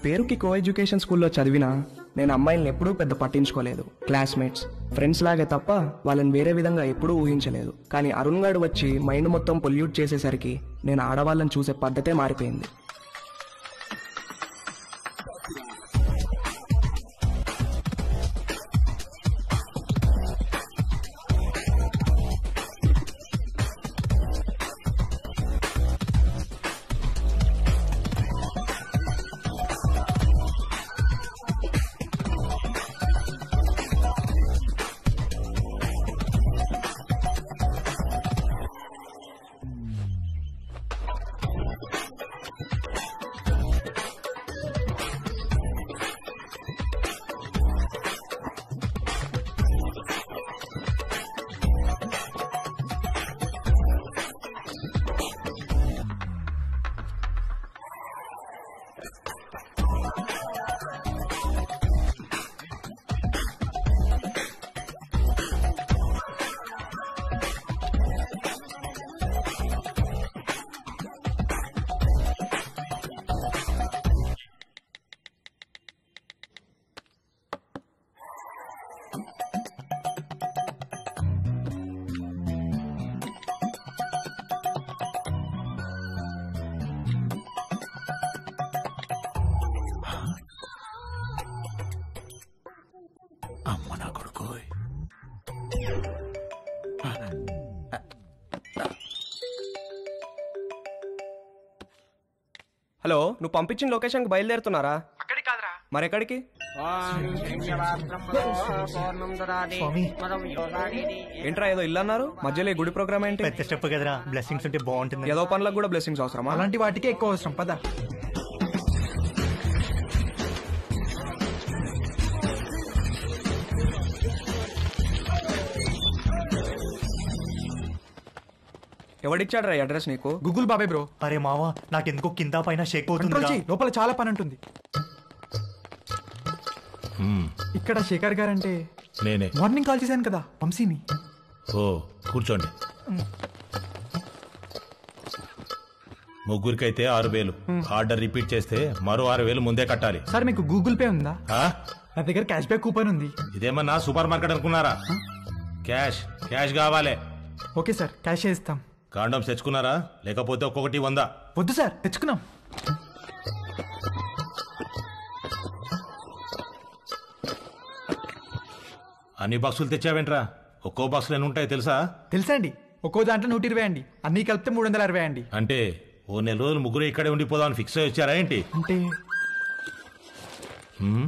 పేరుకి co education స్కూల్లో చదివినా నేను అమ్మాయిల్ని ఎప్పుడూ పెద్ద పట్టించుకోలేదు క్లాస్మేట్స్ ఫ్రెండ్స్ లాగే తప్ప వాళ్ళని వేరే విధంగా ఎప్పుడూ ఊహించలేదు కానీ అరుణ్ గారు వచ్చి మైండ్ మొత్తం పొల్యూట్ చేసేసరికి నేను ఆడవాళ్ళని చూసే పద్ధతే మారిపోయింది అమ్మ నా కొడుకు హలో నువ్వు పంపించిన లొకేషన్కి బయలుదేరుతున్నారా మరెక్కడికి ఏంట్రా ఏదో ఇల్లు అన్నారు మధ్యలో ఈ గుడి ప్రోగ్రామ్ ఏంటి పెద్ద స్టెప్ కదరా బ్లెస్సింగ్స్ ఉంటే బాగుంటుంది ఏదో పనులకు కూడా బ్లెస్సింగ్స్ అవసరమా అలాంటి వాటికే ఎక్కువ అవసరం పద ఎవడిచ్చాడు రా అడ్రస్ నీకు గూగుల్ బాబాయ్ బ్రో అరే మావా నాకెందుకో కింద పైన షేక్ కంట్రోల్ అవుతుంది చెయ్యి లోపల చాలా పని ఉంటుంది ఇక్కడ శేఖర్ గారు అంటే నేనే మార్నింగ్ కాల్ చేశాను కదా వంశీని ఓ కూర్చోండి ముగ్గురికైతే ఆరు వేలు ఆర్డర్ రిపీట్ చేస్తే మరో ఆరు వేలు ముందే కట్టాలి సార్ మీకు గూగుల్ పే ఉందా ఆ? నా దగ్గర క్యాష్ బ్యాక్ కూపన్ ఉంది ఇదేమన్నా సూపర్ మార్కెట్ అనుకున్నారా క్యాష్ క్యాష్ కావాలి ఓకే సార్ క్యాష్ ఇస్తాం కాండమ్స్ తెచ్చుకున్నారా లేకపోతే ఒక్కొక్కటి వందా వద్దు సార్ తెచ్చుకున్నాం అన్ని బాక్సులు తెచ్చావేంట్రా ఒక్కో బాక్సులు ఎన్ని ఉంటాయి తెలుసా తెలుసా అండి ఒక్కో దాంట్లో నూట ఇరవై అండి అన్ని కలిపితే మూడు వందల అరవై అండి అంటే ఓ నెల రోజులు ముగ్గురు ఇక్కడే ఉండిపోదామని ఫిక్స్ అయ్యి వచ్చారా ఏంటి అంటే హ్మ్?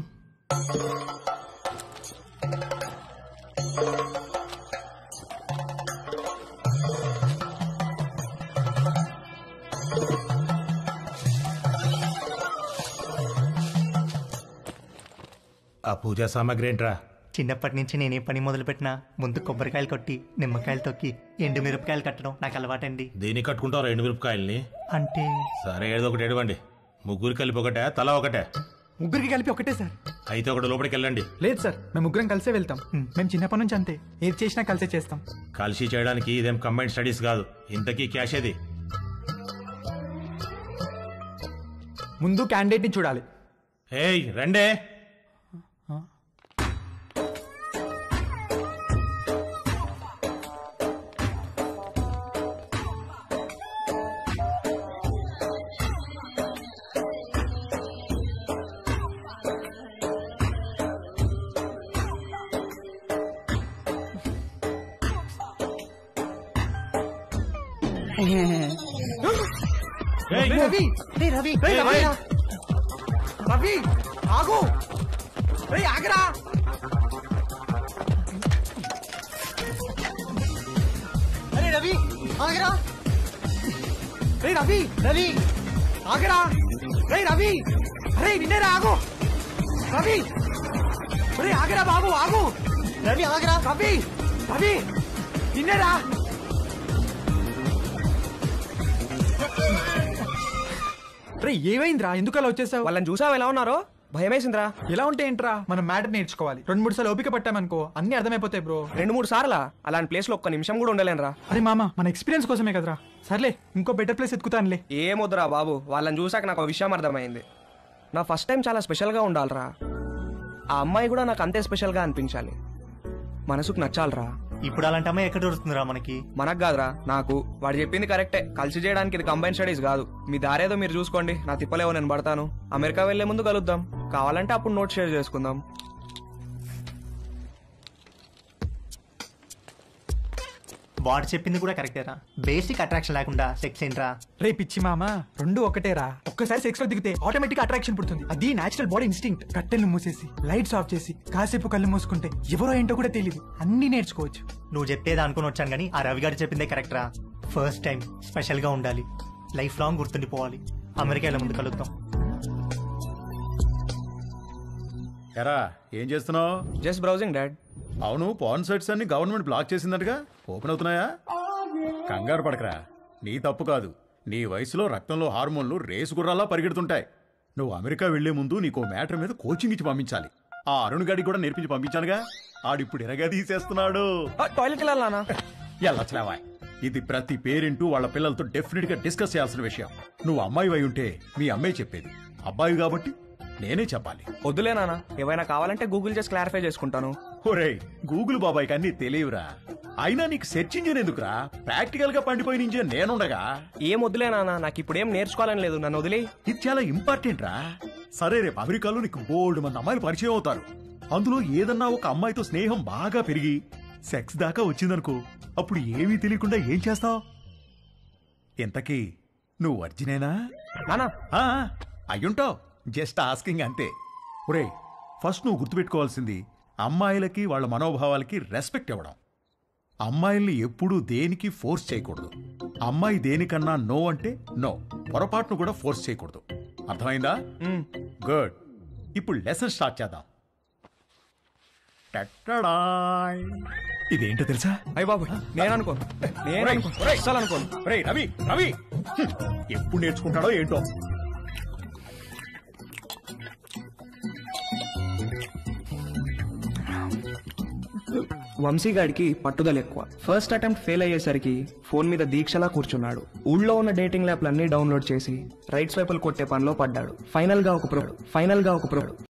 ఆ పూజా సామాగ్రి ఏంట్రా చిన్నప్పటి నుంచి నేనే పని మొదలు పెట్టినా ముందు కొబ్బరికాయలు కొట్టి నిమ్మకాయలు తొక్కి ఎండు మిరపకాయలు కట్టడం నాకు అలవాటండి దేన్ని కట్టుకుంటావు రెండు మిరపకాయల్ని అంటే సరే ఏదో ఒకటి ఎడవండి ముగ్గురు కలిపి ఒకటే తల ఒకటే ముగ్గురికి కలిపి ఒకటే సార్ అయితే ఒకటి లోపలికి వెళ్ళండి లేదు సార్ మేము ముగ్గురం కలిసే వెళ్తాం మేము చిన్నప్పటి నుంచి అంతే ఏది చేసినా కలిసే చేస్తాం కలిసి చేయడానికి ఇదేం కంబైన్ స్టడీస్ కాదు ఇంతకీ క్యాష్ ఏది ముందు క్యాండిడేట్ ని చూడాలి ఏయ్ రండే ఏయ్, రవి రే రవి రే ఏయ్, రవి ఏయ్. రవి ఆగు రే ఆగరా అరే రవి ఆగరా రే రవి రవి ఆగరా రే రవి అరే నిన్నేరా ఆగు రవి రే ఆగరా బాబు ఆగు రవి ఆగరా రవి రవి నిన్నేరా రే ఏమైందిరా ఎందుకు అలా వచ్చేసావు వాళ్ళని చూసావు ఎలా ఉన్నారో భయమేసిందిరా ఎలా ఉంటే ఏంట్రా మనం మ్యాటర్ నేర్చుకోవాలి రెండు మూడు సార్లు ఓపిక పట్టామనుకో అన్ని అర్థమైపోతాయి బ్రో రెండు మూడు సార్లా అలాంటి ప్లేస్ లో ఒక్క నిమిషం కూడా ఉండలేనురా అరే మామ మన ఎక్స్పీరియన్స్ కోసమే కదరా సర్లే ఇంకో బెటర్ ప్లేస్ ఎత్తుకుతానులే ఏమొద్దురా బాబు వాళ్ళని చూసాక నాకు ఒక విషయం అర్థమైంది నా ఫస్ట్ టైం చాలా స్పెషల్గా ఉండాలిరా ఆ అమ్మాయి కూడా నాకు అంతే స్పెషల్గా అనిపించాలి మనసుకు నచ్చాలిరా ఇప్పుడు అలాంటి అమ్మాయి ఎక్కడ దొరుకుతుందిరా మనకి మనకు కాదురా నాకు వాడు చెప్పింది కరెక్టే కలిసి చేయడానికి ఇది కంబైన్ స్టడీస్ కాదు మీ దారేదో మీరు చూసుకోండి నా తిప్పలేవో నేను పడతాను అమెరికా వెళ్లే ముందు కలుద్దాం కావాలంటే అప్పుడు నోట్ షేర్ చేసుకుందాం వాడు చెప్పింది కూడా కరెక్టేరా బేసిక్ అట్రాక్షన్ లేకుండా సెక్స్ ఏంట్రా రే పిచ్చి మామ రెండు ఒకటేరా ఒక్కసారి సెక్స్ లో దిగితే ఆటోమేటిక్ అట్రాక్షన్ పుడుతుంది అది నేచురల్ బాడీ ఇన్స్టింక్ట్ కట్టెలు మూసేసి లైట్స్ ఆఫ్ చేసి కాసేపు కళ్ళు మూసుకుంటే ఎవరో ఏంటో కూడా తెలియదు అన్ని నేర్చుకోవచ్చు నువ్వు చెప్పేది అనుకుని వచ్చాను కానీ ఆ రవి గారు చెప్పిందే కరెక్ట్రా ఫస్ట్ టైం స్పెషల్ గా ఉండాలి లైఫ్ లాంగ్ గుర్తుండిపోవాలి అమెరికా వెళ్ళే ముందు కలుద్దాం ఎరా ఏం చేస్తున్నావు జస్ట్ బ్రౌజింగ్ డాడ్ అవును పాన్ సైట్స్ అన్ని గవర్నమెంట్ బ్లాక్ చేసిందటగా ఓపెన్ అవుతున్నాయా కంగారు పడకరా నీ తప్పు కాదు నీ వయసులో రక్తంలో హార్మోన్లు రేసు గుర్రాలా పరిగెడుతుంటాయి నువ్వు అమెరికా వెళ్లే ముందు నీకు మ్యాటర్ మీద కోచింగ్ ఇచ్చి పంపించాలి ఆ అరుణ్ గాడికి కూడా నేర్పించి పంపించానుగా ఆడిప్పుడు ఎరగా తీసేస్తున్నాడు టాయిలెట్ వెళ్ళాలనా ఎల్లట్లేవా ఇది ప్రతి పేరెంటు వాళ్ళ పిల్లలతో డెఫినెట్ గా డిస్కస్ చేయాల్సిన విషయం నువ్వు అమ్మాయి అయి ఉంటే మీ అమ్మాయి చెప్పేది అబ్బాయి కాబట్టి నేనే చెప్పాలి వద్దులే నాన్న ఏవైనా కావాలంటే గూగుల్ చేసి క్లారిఫై చేసుకుంటాను ఒరేయ్ గూగుల్ బాబాయ్కి అన్ని తెలియవురా అయినా నీకు సెర్చ్ ఇంజిన్ ఎందుకురా ప్రాక్టికల్ గా పండిపోయిన ఇంజిన్ నేనుండగా ఏం వద్దులే నాన్న నాకు ఇప్పుడు ఏం నేర్చుకోవాలని లేదు నన్ను వదిలే ఇది చాలా ఇంపార్టెంట్ రా సరే రేపు అమెరికాలో నీకు బోల్డ్ మంది అమ్మాయిలు పరిచయం అవుతారు అందులో ఏదన్నా ఒక అమ్మాయితో స్నేహం బాగా పెరిగి సెక్స్ దాకా వచ్చిందనుకో అప్పుడు ఏమీ తెలియకుండా ఏం చేస్తావు ఇంతకీ నువ్వు వర్జినేనా నానా ఆ, అయ్యుంటావు జస్ట్ ఆస్కింగ్ అంతే ఒరే ఫస్ట్ నువ్వు గుర్తుపెట్టుకోవాల్సింది అమ్మాయిలకి వాళ్ళ మనోభావాలకి రెస్పెక్ట్ ఇవ్వడం అమ్మాయిల్ని ఎప్పుడూ దేనికి ఫోర్స్ చేయకూడదు అమ్మాయి దేనికన్నా నో అంటే నో పొరపాటును కూడా ఫోర్స్ చేయకూడదు అర్థమైందా గుడ్ ఇప్పుడు లెసన్ స్టార్ట్ చేద్దాం టట్టడాయ్. ఇదేంటో తెలుసా అయ్య బాబు నేను అనుకోను నేను ఒరేయ్, అనుకోను ఒరేయ్. అస్సలు అనుకోను రే రవి రవి హ్మ్, ఎప్పుడు నేర్చుకుంటాడో ఏంటో వంశీగాడికి పట్టుదల ఎక్కువ ఫస్ట్ అటెంప్ట్ ఫెయిల్ అయ్యేసరికి ఫోన్ మీద దీక్షలా కూర్చున్నాడు ఊళ్ళో ఉన్న డేటింగ్ యాప్లన్నీ డౌన్లోడ్ చేసి రైట్ స్వైపులు కొట్టే పనిలో పడ్డాడు ఫైనల్ గా ఒక ప్రో ఫైనల్ గా ఒక ప్రో